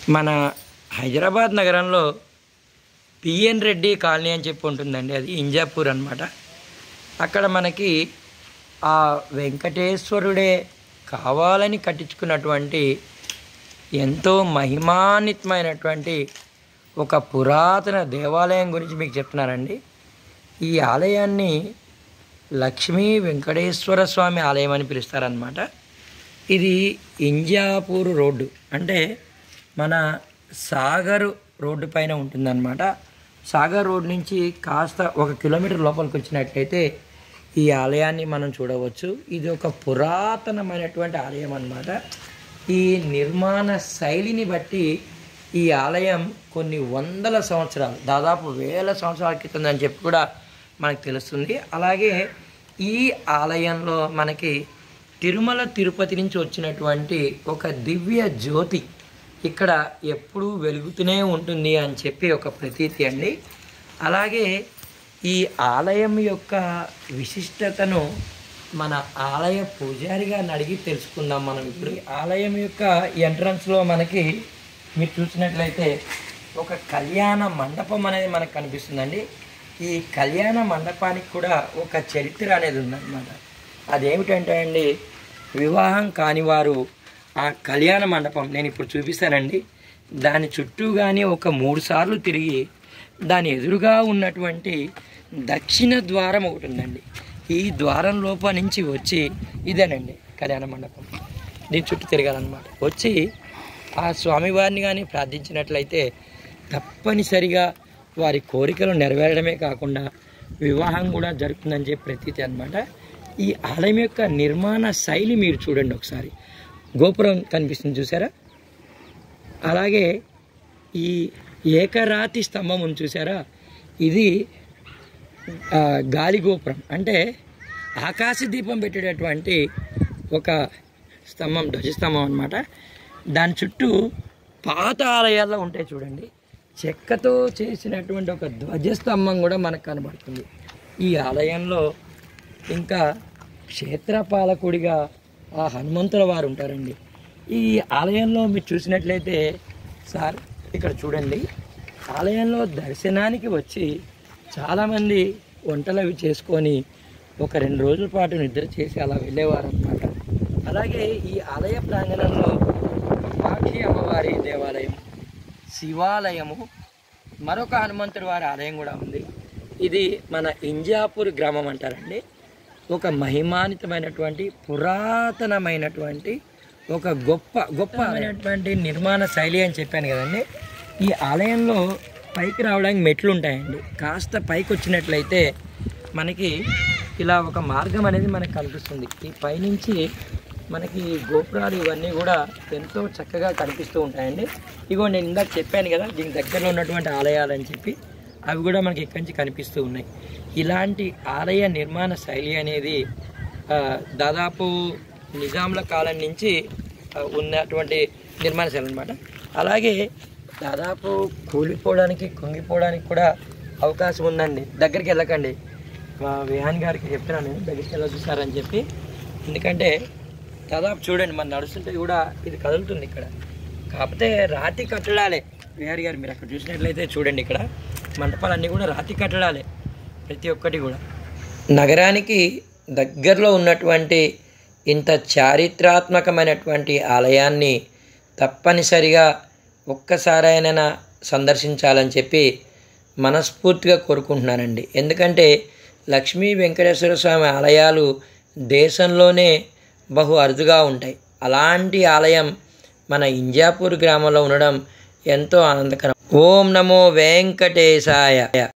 మన హైదరాబాద్ నగరంలో PN Reddy colony అని చెప్పి ఉంటుందండి అది ఇంజాపూర్ అనమాట అక్కడ మనకి ఆ వెంకటేశ్వరుడే కావాలని కట్టించుకున్నటువంటి ఎంతో మహిమాన్వితమైనటువంటి ఒక పురాతన దేవాలయం గురించి మీకు చెప్తున్నానండి ఈ ఆలయాన్ని లక్ష్మీ వెంకటేశ్వర స్వామి ఆలయం అని పిలుస్తారనమాట ఇది ఇంజాపూర్ రోడ్డు అంటే మన సాగర్ రోడ్డు పైన ఉంటుందన్నమాట సాగర్ రోడ్ నుంచి కాస్త ఒక కిలోమీటర్ లోపలికి వచ్చినట్లయితే ఈ ఆలయాన్ని మనం చూడవచ్చు ఇది ఒక పురాతనమైనటువంటి ఆలయం అన్నమాట ఈ నిర్మాణ శైలిని బట్టి ఈ ఆలయం కొన్ని వందల సంవత్సరాలు దాదాపు వేల సంవత్సరాల క్రితం అని చెప్పి కూడా మనకు తెలుస్తుంది అలాగే ఈ ఆలయంలో మనకి తిరుమల తిరుపతి నుంచి వచ్చినటువంటి ఒక దివ్య జ్యోతి ఇక్కడ ఎప్పుడూ వెలుగుతూనే ఉంటుంది అని చెప్పి ఒక ప్రతీతి అండి అలాగే ఈ ఆలయం యొక్క విశిష్టతను మన ఆలయ పూజారి గారిని అడిగి తెలుసుకుందాం మనం ఇప్పుడు ఈ ఆలయం యొక్క ఎంట్రన్స్లో మనకి మీరు చూసినట్లయితే ఒక కళ్యాణ మండపం అనేది మనకు కనిపిస్తుందండి ఈ కళ్యాణ మండపానికి కూడా ఒక చరిత్ర అనేది ఉందన్నమాట అదేమిటంటే అండి వివాహం కాని వారు ఆ కళ్యాణ మండపం నేను ఇప్పుడు చూపిస్తానండి దాని చుట్టూ కానీ ఒక మూడు సార్లు తిరిగి దాని ఎదురుగా ఉన్నటువంటి దక్షిణ ద్వారం ఒకటి ఉందండి ఈ ద్వారం లోపల నుంచి వచ్చి ఇదేనండి కళ్యాణ మండపం దీని చుట్టూ తిరగాలన్నమాట వచ్చి ఆ స్వామివారిని కానీ ప్రార్థించినట్లయితే తప్పనిసరిగా వారి కోరికలు నెరవేరడమే కాకుండా వివాహం కూడా జరుగుతుందని చెప్పి ప్రతీతి అనమాట ఈ ఆలయం యొక్క నిర్మాణ శైలి మీరు చూడండి ఒకసారి గోపురం కనిపిస్తుంది చూసారా అలాగే ఈ ఏకరాతి స్తంభం ఉంది చూసారా ఇది ఆ, గాలి గోపురం అంటే ఆకాశ దీపం పెట్టేటటువంటి ఒక స్తంభం ధ్వజస్తంభం అనమాట దాని చుట్టూ పాత ఆలయాల్లో ఉంటాయి చూడండి చెక్కతో చేసినటువంటి ఒక ధ్వజస్తంభం కూడా మనకు కనబడుతుంది ఈ ఆలయంలో ఇంకా క్షేత్రపాలకుడిగా ఆ హనుమంతుల వారు ఉంటారండి ఈ ఆలయంలో మీరు చూసినట్లయితే సార్ ఇక్కడ చూడండి ఆలయంలో దర్శనానికి వచ్చి చాలామంది వంటలు అవి చేసుకొని ఒక రెండు రోజుల పాటు నిద్ర చేసి అలా వెళ్ళేవారు అనమాట అలాగే ఈ ఆలయ ప్రాంగణంలో కామాక్షి అమ్మవారి దేవాలయం శివాలయము మరొక హనుమంతుడి వారి ఆలయం కూడా ఉంది ఇది మన ఇంజాపూర్ గ్రామం అంటారండి ఒక మహిమాన్వితమైనటువంటి పురాతనమైనటువంటి ఒక గొప్ప గొప్పమైనటువంటి నిర్మాణ శైలి అని చెప్పాను కదండి ఈ ఆలయంలో పైకి రావడానికి మెట్లు ఉంటాయండి కాస్త పైకి వచ్చినట్లయితే మనకి ఇలా ఒక మార్గం అనేది మనకు కనిపిస్తుంది ఈ పైనుంచి మనకి గోపురాలు ఇవన్నీ కూడా ఎంతో చక్కగా కనిపిస్తూ ఉంటాయండి ఇగో నేను ఇందాక చెప్పాను కదా దీని దగ్గరలో ఉన్నటువంటి ఆలయాలు అని చెప్పి అవి కూడా మనకి ఇక్కడి నుంచి కనిపిస్తూ ఉన్నాయి ఇలాంటి ఆలయ నిర్మాణ శైలి అనేది ఆ, దాదాపు నిజాంల కాలం నుంచి ఆ, ఉన్నటువంటి నిర్మాణ శైలి అనమాట అలాగే దాదాపు కూలిపోవడానికి కుంగిపోవడానికి కూడా అవకాశం ఉందండి దగ్గరికి వెళ్ళకండి మా విహాన్ గారికి చెప్తున్నాను నేను దగ్గరికి వెళ్ళ చూసారని చెప్పి ఎందుకంటే దాదాపు చూడండి మనం నడుస్తుంటే కూడా ఇది కదులుతుంది ఇక్కడ కాకపోతే రాతి కట్టడాలే విహారి గారు మీరు అక్కడ చూసినట్లయితే చూడండి ఇక్కడ మంటపాలన్నీ కూడా రాతి కట్టడాలే ప్రతి ఒక్కటి కూడా నగరానికి దగ్గరలో ఉన్నటువంటి ఇంత చారిత్రాత్మకమైనటువంటి ఆలయాన్ని తప్పనిసరిగా ఒక్కసారైనా సందర్శించాలని చెప్పి మనస్ఫూర్తిగా కోరుకుంటున్నానండి ఎందుకంటే లక్ష్మీ వెంకటేశ్వర స్వామి ఆలయాలు దేశంలోనే బహు అరుదుగా ఉంటాయి అలాంటి ఆలయం మన ఇంజాపూర్ గ్రామంలో ఉండడం ఎంతో ఆనందకరం ఓం నమో వెంకటేశాయ